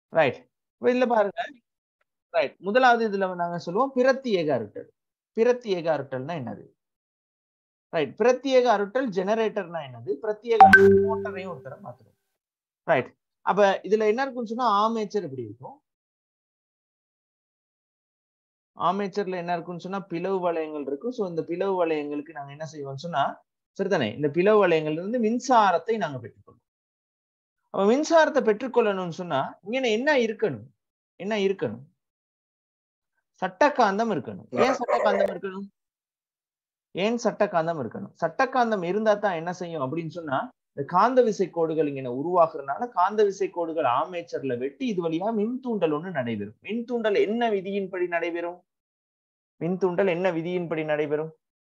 Right இதுல பாருங்க right முதலாவது இதுல நாங்க சொல்லுவோம் பிரத்தியேக அருட்டல் பிரத்தியேக அருட்டல்னா என்னது ரைட் பிரத்யேக அருட்டல் ஜெனரேட்டர்னா என்னது பிரத்யேக மோட்டரையும் ஒருத்தர மாத்துறோம் ரைட் அப்ப இதுல என்ன இருக்குன்னு சொன்னா ஆமேச்சர் எப்படி இருக்கும் ஆமேச்சர்ல என்ன இருக்குன்னு சொன்னா பிளவு வளையங்கள் இருக்கும் சோ இந்த பிளவு வளையங்களுக்கு நாங்க என்ன செய்வோம்னு சொன்னா சரிதானே இந்த பிளவு வளையங்கள்ல இருந்து மின்சாரத்தை நாங்க பெற்றுக்கொள்வோம் அப்ப மின்சாரத்தை பெற்றுக்கொள்ளணும்னு சொன்னா இங்க என்ன இருக்கணும் என்ன இருக்கணும் சட்டக்காந்தம் இருக்கணும் ஏன் சட்டக்காந்தம் இருக்கணும் ஏன் சட்டக்காந்தம் இருக்கணும் சட்டக்காந்தம் இருந்தா தான் என்ன செய்யும் அப்படின்னு சொன்னா இந்த காந்த விசை கோடுகள் இங்க உருவாக்குறதுனால காந்த விசை கோடுகள் ஆமேச்சர்ல வெட்டி இது வழியா மின் தூண்டல் ஒண்ணு நடைபெறும் மின் தூண்டல் என்ன விதியின்படி நடைபெறும் மின் தூண்டல் என்ன விதியின்படி நடைபெறும்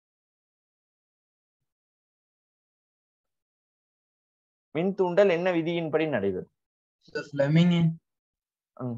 மின் தூண்டல் என்ன விதியின்படி நடைபெறும் Fleming ம்.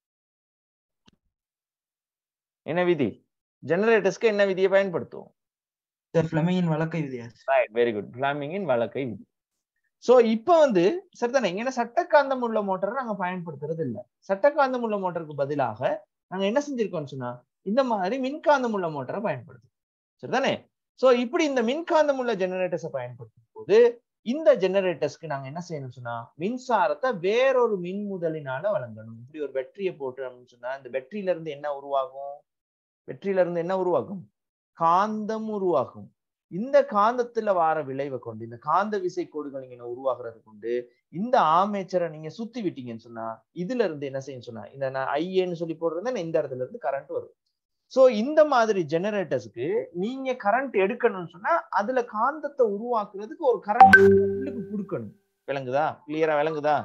என்ன விதி ஜெனரேட்டர்ஸ்க்கு என்ன விதியை பயன்படுத்துவோம் Fleming வழக்கை விதியா ரைட் வெரி குட் பிளாமிங்கின் வழக்கை விதி சோ இப்போ வந்து சரிதானே இங்க சட்டக்காந்தம் உள்ள மோட்டரை நாங்க பயன்படுத்துறது இல்ல சட்டக்காந்தம் உள்ள மோட்டருக்கு பதிலாக நாங்க என்ன செஞ்சிருக்கோம்னு சொன்னா இந்த மாதிரி மின்காந்தம் உள்ள மோட்டரை பயன்படுத்தும் சரிதானே சோ இப்படி இந்த மின்காந்தம் உள்ள ஜெனரேட்டர்ஸை பயன்படுத்தும் போது இந்த ஜெனரேட்டர்ஸ்க்கு நாங்க என்ன செய்யணும் சொன்னா மின்சாரத்தை வேறொரு மின் முதலினால வழங்கணும் இப்படி ஒரு பேட்டரியை போட்டு அப்படின்னு சொன்னா இந்த பேட்டரியில இருந்து என்ன உருவாகும் பேட்டரியில இருந்து என்ன உருவாகும் காந்தம் உருவாகும் இந்த காந்தத்துல வார விளைவை கொண்டு இந்த காந்த விசை கோடுகள் நீங்க உருவாகிறது கொண்டு இந்த ஆமேச்சரை நீங்க சுத்தி விட்டீங்கன்னு சொன்னா இதுல இருந்து என்ன செய்யும் சொன்னா இந்த நான் ஐஏன்னு சொல்லி போடுறதா இந்த இடத்துல இருந்து கரண்ட் வரும் சோ இந்த மாதிரி ஜெனரேட்டர்ஸ்க்கு நீங்க கரண்ட் எடுக்கணும்னு சொன்னா அதுல காந்தத்தை உருவாக்குறதுக்கு ஒரு கரண்ட் உள்ளுக்கு கொடுக்கணும் விளங்குதா கிளியரா விளங்குதா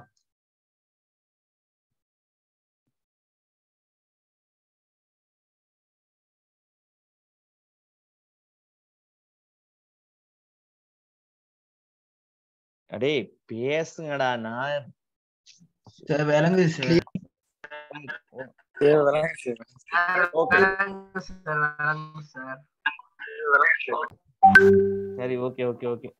அடே பேசுங்கடா நான் சார் விளங்குது சார் ஓகே சரி okay okay okay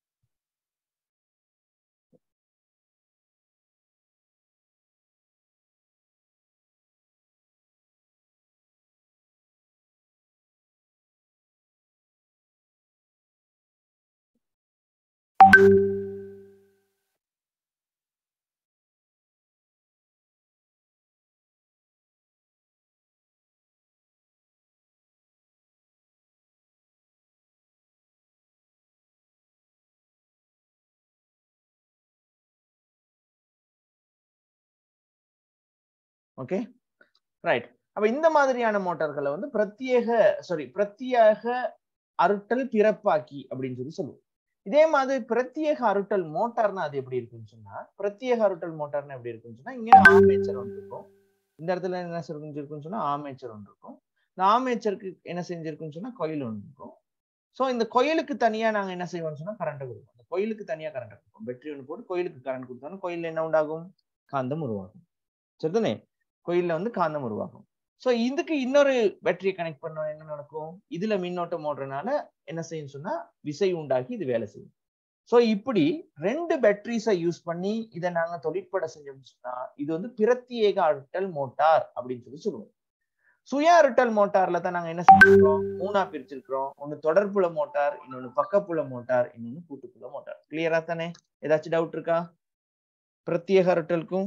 okay right அப்ப இந்த மாதிரியான மோட்டார்களை வந்து பிரத்யேக சாரி பிரத்யேக அருட்டல் பிறப்பாக்கி அப்படின்னு சொல்லி சொல்லுவோம் இதே மாதிரி பிரத்யேக அருட்டல் மோட்டார்னா அது எப்படி இருக்குன்னு சொன்னா பிரத்யேக அருட்டல் மோட்டார்னா எப்படி இருக்குன்னு சொன்னா இங்க ஆமேச்சர் ஒன்று இருக்கும் இந்த இடத்துல என்ன செஞ்சிருக்குன்னு சொன்னா ஆமேச்சர் ஒன்று இருக்கும் இந்த ஆமேச்சருக்கு என்ன செஞ்சிருக்குன்னு சொன்னா கோயில் ஒன்று இருக்கும் சோ இந்த கோயிலுக்கு தனியா நாங்க என்ன செய்வோம்னு சொன்னா கரண்ட் கொடுப்போம் அந்த கோயிலுக்கு தனியா கரண்ட் கொடுப்போம் பேட்டரி ஒன்று போட்டு கோயிலுக்கு கரண்ட் கொடுத்தோம்னா கோயில்ல என்ன உண்டாகும் காந்தம் உருவாகும் சரிதானே கோயில்ல வந்து காந்தம் உருவாகும் சோ இதுக்கு இன்னொரு பேட்டரியை கனெக்ட் பண்ண என்ன நடக்கும் இதுல மின்னோட்டம் ஓடுறதுனால என்ன செய்யும் சொன்னா விசை உண்டாக்கி இது வேலை செய்யும் சோ இப்படி ரெண்டு பேட்டரிஸை யூஸ் பண்ணி இதை நாங்க தொழிற்பட செஞ்சோம்னு சொன்னா இது வந்து பிரத்யேக அழுட்டல் மோட்டார் அப்படின்னு சொல்லி சொல்லுவோம் சுய அருட்டல் மோட்டார்ல தான் நாங்க என்ன செஞ்சிருக்கோம் மூணா பிரிச்சிருக்கிறோம் ஒன்னு தொடர்புல மோட்டார் இன்னொன்னு பக்கப்புல மோட்டார் இன்னொன்னு கூட்டுப்புல மோட்டார் கிளியரா தானே ஏதாச்சும் டவுட் இருக்கா பிரத்யேக அருட்டலுக்கும்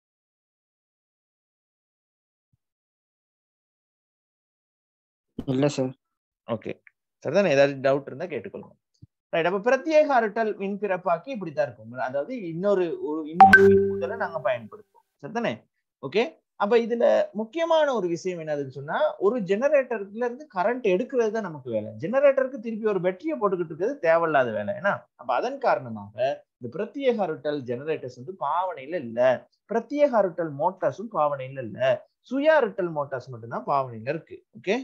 இல்ல சார் ஓகே சரிதானே ஏதாவது டவுட் இருந்தா கேட்டுக்கொள்ளுங்க ரைட் அப்ப பிரத்யேக அருட்டல் மின் பிறப்பாக்கி இப்படித்தான் இருக்கும் அதாவது இன்னொரு ஒரு இன்னொரு மின் முதலை நாங்க பயன்படுத்துவோம் சரிதானே ஓகே அப்ப இதுல முக்கியமான ஒரு விஷயம் என்னதுன்னு சொன்னா ஒரு ஜெனரேட்டர்ல இருந்து கரண்ட் எடுக்கிறது தான் நமக்கு வேலை ஜெனரேட்டருக்கு திருப்பி ஒரு பேட்டரியை போட்டுக்கிட்டு இருக்கிறது தேவையில்லாத வேலை ஏன்னா அப்ப அதன் காரணமாக இந்த பிரத்யேக அருட்டல் ஜெனரேட்டர்ஸ் வந்து பாவனையில இல்ல பிரத்யேக அருட்டல் மோட்டார்ஸும் பாவனையில இல்ல சுய அருட்டல் மோட்டார்ஸ் மட்டும்தான் பாவனையில இருக்கு okay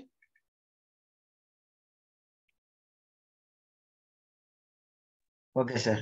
okay sir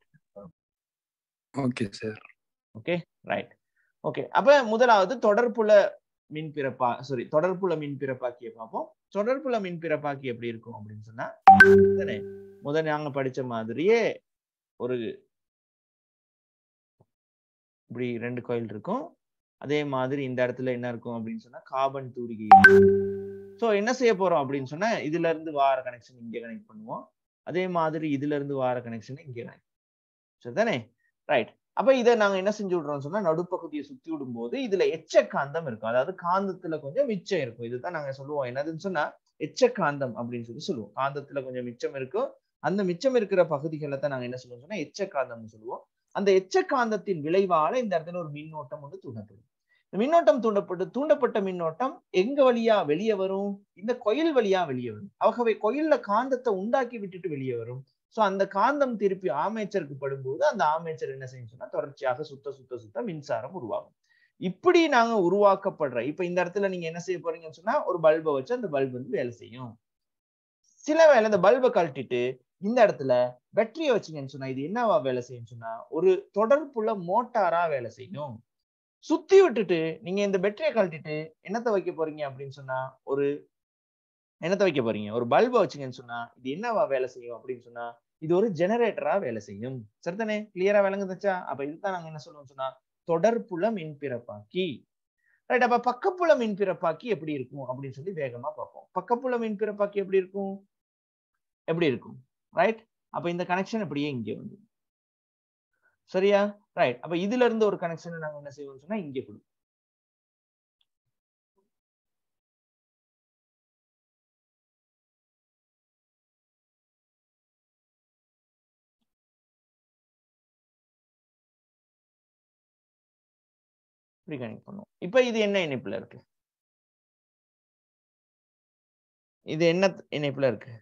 okay sir okay right okay அப்ப முதலாவது தொடர்புல மின் பிறப்பா சாரி தொடர்புல மின் பிறப்பாக்கிய பார்ப்போம் தொடர்புல மின் பிறப்பாக்கி எப்படி இருக்கும் அப்படின்னு சொன்னா தானே முதல் நாங்க படிச்ச மாதிரியே ஒரு இப்படி ரெண்டு கோயில் இருக்கும் அதே மாதிரி இந்த இடத்துல என்ன இருக்கும் அப்படின்னு சொன்னா கார்பன் தூரிகை ஸோ என்ன செய்ய போறோம் அப்படின்னு சொன்னா இதுல இருந்து வார கனெக்ஷன் இங்க கனெக்ட் பண்ணுவோம் அதே மாதிரி இதுல இருந்து வார கனெக்ஷன் இங்க கனெக்ட் சரிதானே ரைட் அப்ப இதை நாங்க என்ன செஞ்சு விடுறோம் சொன்னா நடுப்பகுதியை சுத்தி விடும் போது இதுல எச்ச காந்தம் இருக்கும் அதாவது காந்தத்துல கொஞ்சம் மிச்சம் இருக்கும் இதுதான் நாங்க சொல்லுவோம் என்னதுன்னு சொன்னா எச்ச காந்தம் அப்படின்னு சொல்லி சொல்லுவோம் காந்தத்துல கொஞ்சம் மிச்சம் இருக்கும் அந்த மிச்சம் இருக்கிற பகுதிகளை தான் நாங்க என்ன சொல்லுவோம் சொன்னா எச்ச காந்தம்னு சொல்லுவோம் அந்த எச்ச காந்தத்தின் விளைவால இந்த இடத்துல ஒரு மின்னோட்டம் வந்து தூண்டப்படும் இந்த மின்னோட்டம் தூண்டப்பட்டு தூண்டப்பட்ட மின்னோட்டம் எங்க வழியா வெளியே வரும் இந்த கோயில் வழியா வெளியே வரும் ஆகவே கோயில்ல காந்தத்தை உண்டாக்கி விட்டுட்டு வெளியே வரும் சோ அந்த காந்தம் திருப்பி ஆமேச்சருக்கு படும்போது அந்த ஆமேச்சர் என்ன செய்யும் சொன்னா தொடர்ச்சியாக சுத்த சுத்த சுத்த மின்சாரம் உருவாகும் இப்படி நாங்க உருவாக்கப்படுற இப்ப இந்த இடத்துல நீங்க என்ன செய்ய போறீங்கன்னு சொன்னா ஒரு பல்பை வச்சு அந்த பல்ப் வந்து வேலை செய்யும் சில வேலை இந்த பல்பை கழட்டிட்டு இந்த இடத்துல பேட்டரியை வச்சீங்கன்னு சொன்னா இது என்னவா வேலை செய்யும் சொன்னா ஒரு தொடர்புள்ள மோட்டாரா வேலை செய்யும் சுத்தி விட்டுட்டு நீங்க இந்த பேட்டரியை கழட்டிட்டு என்னத்தை வைக்க போறீங்க அப்படின்னு சொன்னா ஒரு என்னத்தை வைக்க போறீங்க ஒரு பல்பை வச்சீங்கன்னு சொன்னா இது என்னவா வேலை செய்யும் அப்படின்னு சொன்னா இது ஒரு ஜெனரேட்டரா வேலை செய்யும் சரிதானே கிளியரா விளங்குதுச்சா அப்ப இதுதான் நாங்க என்ன சொல்லுவோம் சொன்னா தொடர்புல மின்பிறப்பாக்கி ரைட் அப்ப பக்கப்புல மின்பிறப்பாக்கி எப்படி இருக்கும் அப்படின்னு சொல்லி வேகமா பார்ப்போம் பக்கப்புல மின்பிறப்பாக்கி எப்படி இருக்கும் எப்படி இருக்கும் ரைட் அப்ப இந்த கனெக்ஷன் அப்படியே இங்கே வந்து சரியா ரைட் அப்ப இதுல இருந்து ஒரு கனெக்ஷன் நாங்க என்ன செய்வோம் சொன்னா இங்கே கொடுப்போம் இப்படி கனெக்ட் பண்ணுவோம் இப்ப இது என்ன இணைப்புல இருக்கு இது என்ன இணைப்புல இருக்கு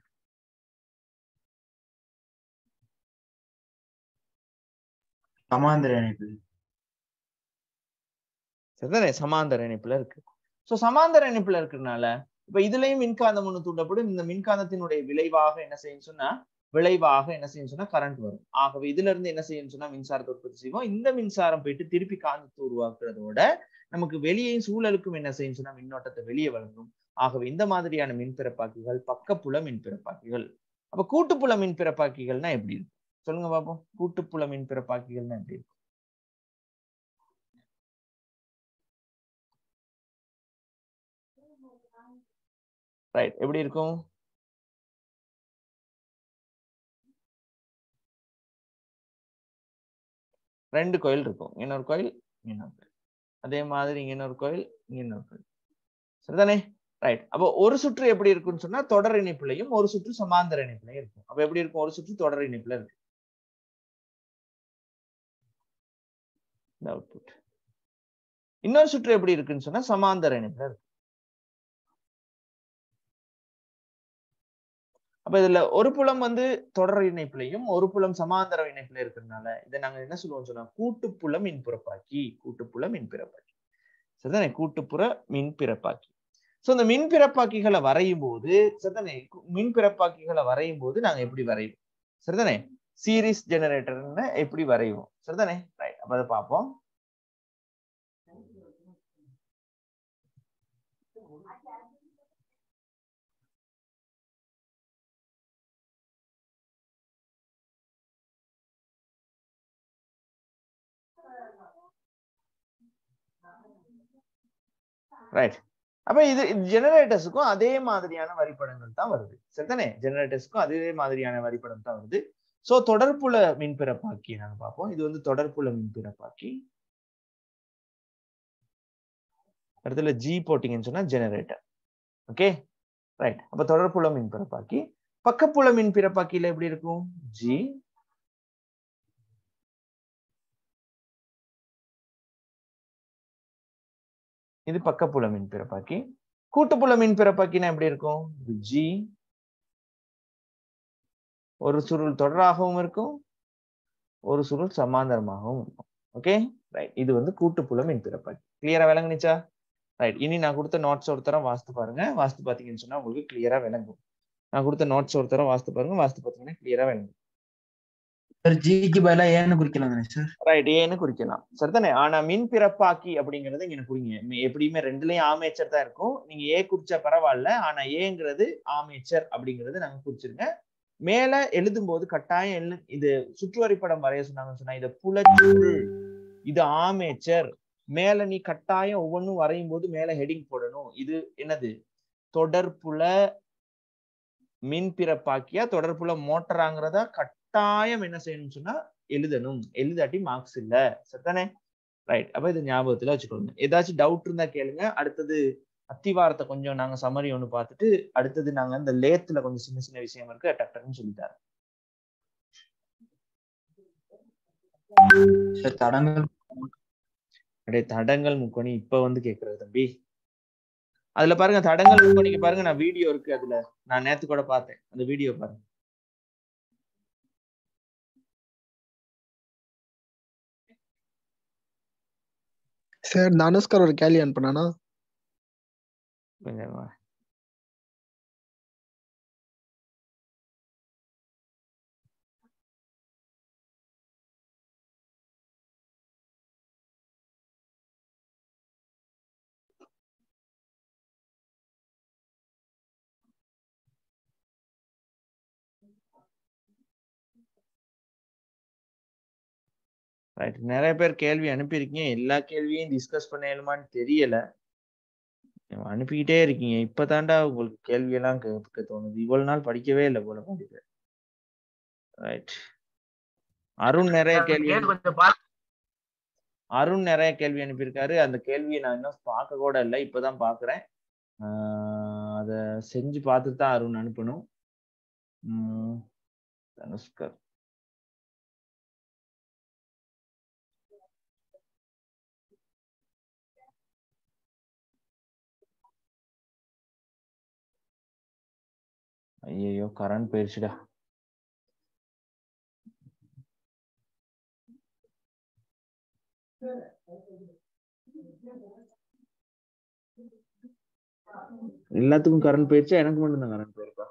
சமாந்திர இணைப்பு சரிதானே சமாந்தர இணைப்புல இருக்கு சோ சமாந்தர இணைப்புல இருக்கிறதுனால இப்ப இதுலயும் மின்காந்தம் ஒண்ணு தூண்டப்படும் இந்த மின்காந்தத்தினுடைய விளைவாக என்ன செய்யும் சொன்னா விளைவாக என்ன செய்யும் சொன்னா கரண்ட் வரும் ஆகவே இதுல இருந்து என்ன செய்யும் சொன்னா மின்சாரத்தை உற்பத்தி செய்வோம் இந்த மின்சாரம் போயிட்டு திருப்பி காந்தத்தை உருவாக்குறதோட நமக்கு வெளியே சூழலுக்கும் என்ன செய்யும் சொன்னா மின்னோட்டத்தை வெளியே வழங்கும் ஆகவே இந்த மாதிரியான மின்பிறப்பாக்கிகள் பக்கப்புல மின்பிறப்பாக்கிகள் அப்ப கூட்டுப்புல மின்பிறப்பாக்கிகள்னா எப்படி இருக்கும் சொல்லுங்க பாப்போம் கூட்டுப்புல மின்பிறப்பாக்கிகள்னா எப்படி இருக்கும் ரைட் எப்படி இருக்கும் ரெண்டு கோயில் இருக்கும் இன்னொரு கோயில் இன்னொரு கோயில் அதே மாதிரி இங்க இன்னொரு கோயில் இங்க இன்னொரு கோயில் சரிதானே ரைட் அப்போ ஒரு சுற்று எப்படி இருக்குன்னு சொன்னா தொடர் இணைப்புலையும் ஒரு சுற்று சமாந்தர இணைப்புலையும் இருக்கும் அப்ப எப்படி இருக்கும் ஒரு சுற்று தொடர் இணைப்புல இருக்கு அவுட்புட் இன்னொரு சுற்று எப்படி இருக்குன்னு சொன்னா சமாந்தர இணைப்புல இருக்கு அப்ப இதுல ஒரு புலம் வந்து தொடர் இணைப்புலையும் ஒரு புலம் சமாந்தர இணைப்புல இருக்கிறதுனால இதை நாங்க என்ன சொல்லுவோம் சொன்னா கூட்டுப்புல மின்பிறப்பாக்கி கூட்டுப்புல மின்பிறப்பாக்கி சரிதானே கூட்டுப்புற மின்பிறப்பாக்கி சோ இந்த மின்பிறப்பாக்கிகளை வரையும் போது சரிதானே மின்பிறப்பாக்கிகளை வரையும் போது நாங்க எப்படி வரைவோம் சரிதானே சீரிஸ் ஜெனரேட்டர்னு எப்படி வரைவோம் சரிதானே ரைட் அப்ப அதை பார்ப்போம் ரைட் அப்ப இது ஜெனரேட்டர்ஸுக்கும் அதே மாதிரியான வரிப்படங்கள் தான் வருது சரிதானே ஜெனரேட்டர்ஸுக்கும் அதே மாதிரியான வரிப்படம் தான் வருது சோ தொடர்புல மின்பிறப்பாக்கி நாங்க பார்ப்போம் இது வந்து தொடர்புல மின்பிறப்பாக்கி இடத்துல ஜி போட்டிங்கன்னு சொன்னா ஜெனரேட்டர் ஓகே ரைட் அப்ப தொடர்புல மின்பிறப்பாக்கி பக்கப்புல மின்பிறப்பாக்கியில எப்படி இருக்கும் ஜி இது பக்கப்புல மின்பிறப்பாக்கி கூட்டுப்புல மின்பிறப்பாக்கினா எப்படி இருக்கும் ஜி ஒரு சுருள் தொடராகவும் இருக்கும் ஒரு சுருள் சமாந்தரமாகவும் இருக்கும் ஓகே ரைட் இது வந்து கூட்டுப்புல மின்பிறப்பாக்கி கிளியரா விளங்குனுச்சா ரைட் இனி நான் கொடுத்த நோட்ஸ் ஒரு தரம் வாஸ்து பாருங்க வாஸ்து பாத்தீங்கன்னு சொன்னா உங்களுக்கு கிளியரா விளங்கும் நான் கொடுத்த நோட்ஸ் ஒரு தரம் வாஸ்து பாருங்க வாஸ்து பாத்தீங்கன்னா கிளியரா விளங்கும் சார் ஜிக்கு பதிலா ஏன்னு குறிக்கலாம் தானே சார் ரைட் ஏன்னு குறிக்கலாம் சரிதானே ஆனா மின் பிறப்பாக்கி அப்படிங்கறது இங்க குறிங்க மி- எப்படியுமே ரெண்டுலயும் ஆமேச்சர் தான் இருக்கும் நீங்க ஏ குறிச்சா பரவாயில்ல ஆனா ஏங்கிறது ஆமேச்சர் அப்படிங்கறது நாங்க குறிச்சிருங்க மேல எழுதும் போது கட்டாயம் எழு இது சுற்று வரைபடம் வரைய சொன்னாங்கன்னு சொன்னா இத புலச்சுருள் இது ஆமேச்சர் மேல நீ கட்டாயம் ஒவ்வொன்றும் வரையும் போது மேல ஹெடிங் போடணும் இது என்னது தொடர்புல மின் பிறப்பாக்கியா தொடர்புல மோட்டராங்கிறத கட்டாயம் என்ன செய்யணும்னு சொன்னா எழுதணும் எழுதாட்டி மார்க்ஸ் இல்ல சரிதானே ரைட் அப்ப இது ஞாபகத்துல வச்சுக்கோங்க ஏதாச்சும் டவுட் இருந்தா கேளுங்க அடுத்தது அத்திவாரத்தை கொஞ்சம் நாங்க சமரி ஒண்ணு பார்த்துட்டு அடுத்தது நாங்க இந்த லேத்துல கொஞ்சம் சின்ன சின்ன விஷயம் இருக்கு டக் டக்குன்னு சொல்லிட்டாரு சார் தடங்கள் அப்படியே தடங்கள் முக்கோணி இப்ப வந்து கேக்குறது தம்பி அதுல பாருங்க தடங்கள் முக்கோணிக்கு பாருங்க நான் வீடியோ இருக்கு அதுல நான் நேத்து கூட பார்த்தேன் அந்த வீடியோ பாருங்க சார் தனுஷ்கர் ஒரு கேள்வி அனுப்புனானா கொஞ்சம் வா. ரைட் நிறைய பேர் கேள்வி அனுப்பியிருக்கீங்க எல்லா கேள்வியும் டிஸ்கஸ் பண்ணலுமான்னு தெரியல நீங்க அனுப்பிக்கிட்டே இருக்கீங்க இப்பதான்டா உங்களுக்கு கேள்வி எல்லாம் கேட்க தோணுது இவ்வளவு நாள் படிக்கவே இல்லை போல பாருங்க ரைட் அருண் நிறைய கேள்வி அனு- கொஞ்சம் பாருங்க அருண் நிறைய கேள்வி அனுப்பியிருக்காரு அந்த கேள்வியை நான் இன்னும் பார்க்க கூட இல்லை இப்பதான் பாக்குறேன் ஆஹ் அத செஞ்சு பார்த்துட்டு தான் அருண் அனுப்பணும் உம் தனுஷ்கர் ஐயோ கரண்ட் போயிடுச்சுடா எல்லாத்துக்கும் கரண்ட் போயிடுச்சா எனக்கு மட்டும் தான் கரண்ட் போயிருக்கா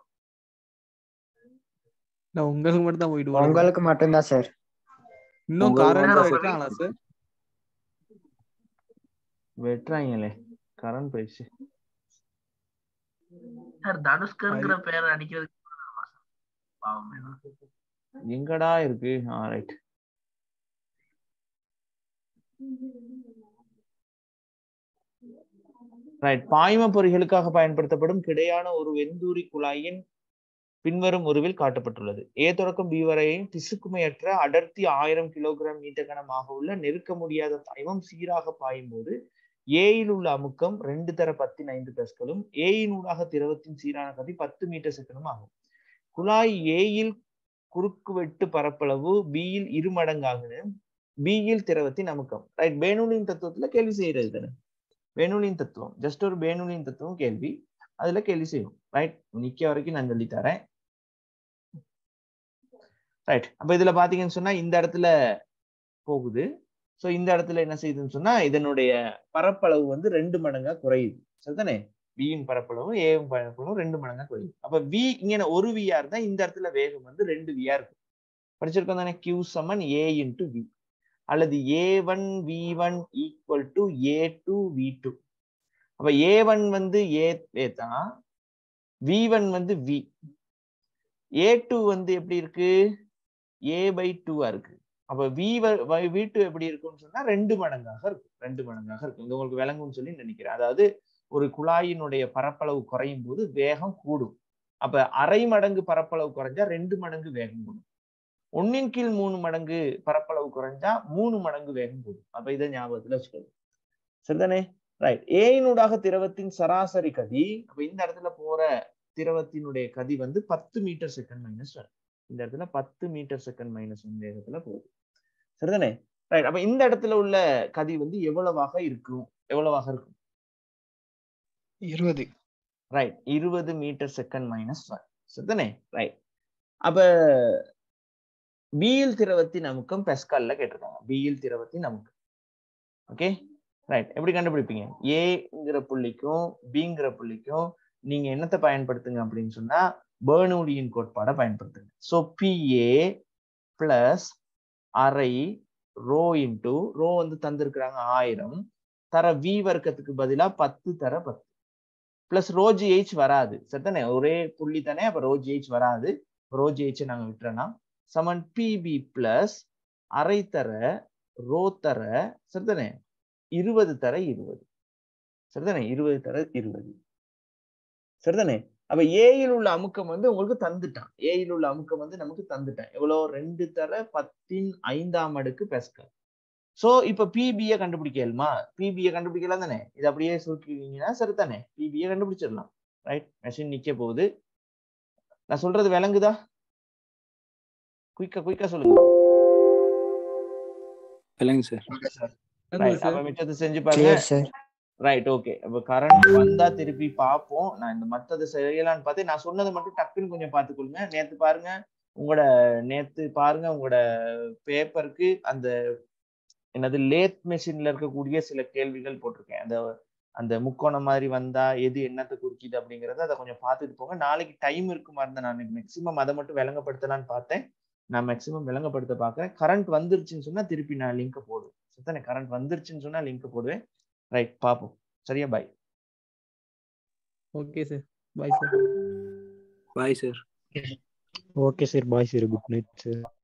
இல்ல உங்களுக்கு மட்டும் தான் போயிட்டு வரும் உங்களுக்கு மட்டும்தான் சார் இன்னும் உங்களுக்கு கரண்ட் மட்டும் வெட்டாங்களா சார் வெட்டுறாங்களே கரண்ட் போயிடுச்சு சார் தனுஷ்கர்ங்கிற பேரை அடிக்கிறது பாவம் வேணும். எங்கடா இருக்கு ஆ ரைட் ரைட் பாய்ம பொறிகளுக்காக பயன்படுத்தப்படும் கிடையான ஒரு வெந்தூரி குழாயின் பின்வரும் உருவில் காட்டப்பட்டுள்ளது ஏ தொடக்கம் பி வரை திசுக்குமையற்ற அடர்த்தி ஆயிரம் கிலோகிராம் மீட்டர் கனமாக உள்ள நெருக்க முடியாத பாய்மம் சீராக பாயும் போது ஏயில் உள்ள அமுக்கம் ரெண்டு தர பத்தின் ஐந்து பிளஸ்களும் ஏயின் ஊடாக திரவத்தின் சீரான கதி பத்து மீட்டர் செகண்டும் ஆகும் குழாய் ஏயில் குறுக்குவெட்டு பரப்பளவு பியில் இரு மடங்காகுது பியில் திரவத்தின் அமுக்கம் ரைட் பேனூலின் தத்துவத்துல கேள்வி செய்யறது தானே பேனூலின் தத்துவம் ஜஸ்ட் ஒரு பேனூலின் தத்துவம் கேள்வி அதுல கேள்வி செய்யும் ரைட் நிக்க வரைக்கும் நான் சொல்லி தரேன் ரைட் அப்ப இதுல பாத்தீங்கன்னு சொன்னா இந்த இடத்துல போகுது சோ இந்த இடத்துல என்ன செய்யுதுன்னு சொன்னா இதனுடைய பரப்பளவு வந்து ரெண்டு மடங்கா குறையுது சரிதானே வியின் பரப்பளவும் ஏவும் பரப்பளவும் ரெண்டு மடங்கா குறையுது அப்ப வி இங்க ஒரு வியா இருந்தா இந்த இடத்துல வேகம் வந்து ரெண்டு வியா இருக்கும் படிச்சிருக்கோம் தானே கியூ சமன் ஏ இன்டு வி அல்லது A one V one equal to A two V two அப்ப ஏ ஒன் வந்து ஏ ஏ தான் வி ஒன் வந்து வி ஏ டூ வந்து எப்படி இருக்கு ஏ பை டூவா இருக்கு அப்ப வி வி டூ எப்படி இருக்கும்னு சொன்னா ரெண்டு மடங்காக இருக்கும் ரெண்டு மடங்காக இருக்கும் இது உங்களுக்கு விளங்கும்னு சொல்லி நினைக்கிறேன் அதாவது ஒரு குழாயினுடைய பரப்பளவு குறையும் போது வேகம் கூடும் அப்ப அரை மடங்கு பரப்பளவு குறைஞ்சா ரெண்டு மடங்கு வேகம் கூடும் ஒன்னின் கீழ் மூணு மடங்கு பரப்பளவு குறைஞ்சா மூணு மடங்கு வேகம் கூடும் அப்ப இதை ஞாபகத்துல வச்சுக்கணும் சரிதானே ரைட் ஏயினூடாக திரவத்தின் சராசரி கதி அப்ப இந்த இடத்துல போற திரவத்தினுடைய கதி வந்து பத்து மீட்டர் செகண்ட் மைனஸ் இந்த இடத்துல பத்து மீட்டர் செகண்ட் மைனஸ் ஒன் வேகத்துல போகுது சரிதானே ரைட் அப்ப இந்த இடத்துல உள்ள கதி வந்து எவ்வளவாக இருக்கும் எவ்வளவாக இருக்கும் இருபது ரைட் இருபது மீட்டர் செகண்ட் மைனஸ் ஒன் சரிதானே ரைட் அப்ப பியில் திரவத்தின் அமுக்கம் பெஸ்கால்ல கேட்டிருக்காங்க பியில் திரவத்தின் அமுக்கம் ஓகே ரைட் எப்படி கண்டுபிடிப்பீங்க ஏங்கிற புள்ளிக்கும் பிங்கிற புள்ளிக்கும் நீங்க என்னத்தை பயன்படுத்துங்க அப்படின்னு சொன்னா பேர்னூலியின் கோட்பாடை பயன்படுத்துங்க ஸோ பிஏ பிளஸ் அரை ரோ இன்டூ ரோ வந்து தந்திருக்கிறாங்க ஆயிரம் தர வி வர்க்கத்துக்கு பதிலா பத்து தர பத்து பிளஸ் ரோஜிஹெச் வராது சரிதானே ஒரே புள்ளி தானே அப்ப ரோஜிஹெச் வராது ரோஜிஹெச் நாங்க விட்டுறோம்னா சமன் பிபி பிளஸ் அரை தர ரோ தர சரிதானே இருபது தர இருபது சரிதானே இருபது தர இருபது சரிதானே அப்ப ஏயில் உள்ள அமுக்கம் வந்து உங்களுக்கு தந்துட்டான் ஏயில் உள்ள அமுக்கம் வந்து நமக்கு தந்துட்டான் எவ்வளவு ரெண்டு தர பத்தின் ஐந்தாம் அடுக்கு பெஸ்கல் சோ இப்ப பிபிய கண்டுபிடிக்கலுமா பிபிய கண்டுபிடிக்கலாம் தானே இது அப்படியே சுருக்கிங்கன்னா சரிதானே பிபிய கண்டுபிடிச்சிடலாம் ரைட் மெஷின் நிக்க போகுது நான் சொல்றது விளங்குதா குயிக்கா குயிக்கா சொல்லுங்க இல்லைங்க சார் Right, அப்ப மிச்சத்தை செஞ்சு பாருங்க சரி சார் ரைட் ஓகே அப்ப கரண்ட் வந்தா திருப்பி பார்ப்போம் நான் இந்த மத்தது செய்யலாம்னு பார்த்து நான் சொன்னது மட்டும் டக்குன்னு கொஞ்சம் பார்த்துக்கொள்ளுங்க நேத்து பாருங்க உங்களோட நேத்து பாருங்க உங்களோட பேப்பருக்கு அந்த என்னது லேத் மெஷின்ல இருக்கக்கூடிய சில கேள்விகள் போட்டிருக்கேன் அந்த அந்த முக்கோணம் மாதிரி வந்தா எது என்னத்தை குறிக்குது அப்படிங்கறத அதை கொஞ்சம் பார்த்துட்டு போங்க நாளைக்கு டைம் இருக்குமா இருந்தா நான் மேக்சிமம் அதை மட்டும் விளங்கப்படுத்தலாம்னு பார்த்தேன் நான் மேக்சிமம் விளங்கப்படுத்த பார்க்கறேன் கரண்ட் வந்துருச்சுன்னு சொன்னா திருப்பி நான் லிங்க் போடுவேன் சுத்தனை கரண்ட் வந்துருச்சுன்னு சொன்னா லிங்க் போடுவேன் ரைட் பார்ப்போம் சரியா bye okay sir bye sir bye sir okay sir bye sir good night sir